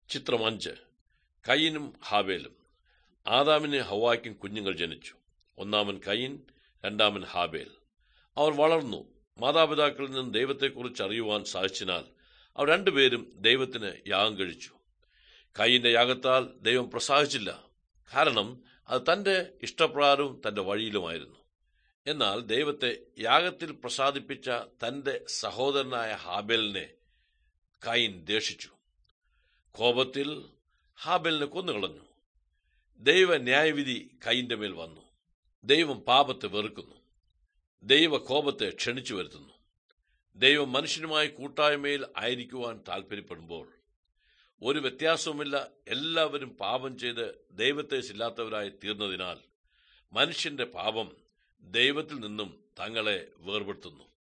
ചിത്രം അഞ്ച് കയ്യനും ഹാബേലും ആദാമിന് ഹവായ്ക്കും കുഞ്ഞുങ്ങൾ ജനിച്ചു ഒന്നാമൻ കയ്യൻ രണ്ടാമൻ ഹാബേൽ അവർ വളർന്നു മാതാപിതാക്കളിൽ നിന്ന് ദൈവത്തെക്കുറിച്ച് അറിയുവാൻ സാധിച്ചതിനാൽ അവർ രണ്ടുപേരും ദൈവത്തിന് യാഗം കഴിച്ചു കയ്യന്റെ യാഗത്താൽ ദൈവം പ്രസാദിച്ചില്ല കാരണം അത് തന്റെ ഇഷ്ടപ്രകാരവും തന്റെ വഴിയിലുമായിരുന്നു എന്നാൽ ദൈവത്തെ യാഗത്തിൽ പ്രസാദിപ്പിച്ച തന്റെ സഹോദരനായ ഹാബേലിനെ കൈൻ ദേഷിച്ചു കോപത്തിൽ ഹാബേലിനെ കൊന്നുകളഞ്ഞു ദൈവ ന്യായവിധി കൈന്റെ മേൽ വന്നു ദൈവം പാപത്തെ വെറുക്കുന്നു ദൈവ കോപത്തെ ക്ഷണിച്ചു വരുത്തുന്നു ദൈവം മനുഷ്യനുമായി കൂട്ടായ്മയിൽ ആയിരിക്കുവാൻ താല്പര്യപ്പെടുമ്പോൾ ഒരു വ്യത്യാസവുമില്ല എല്ലാവരും പാപം ചെയ്ത് ദൈവത്തെ ഇല്ലാത്തവരായി തീർന്നതിനാൽ മനുഷ്യന്റെ പാപം ദൈവത്തിൽ നിന്നും തങ്ങളെ വേർപെടുത്തുന്നു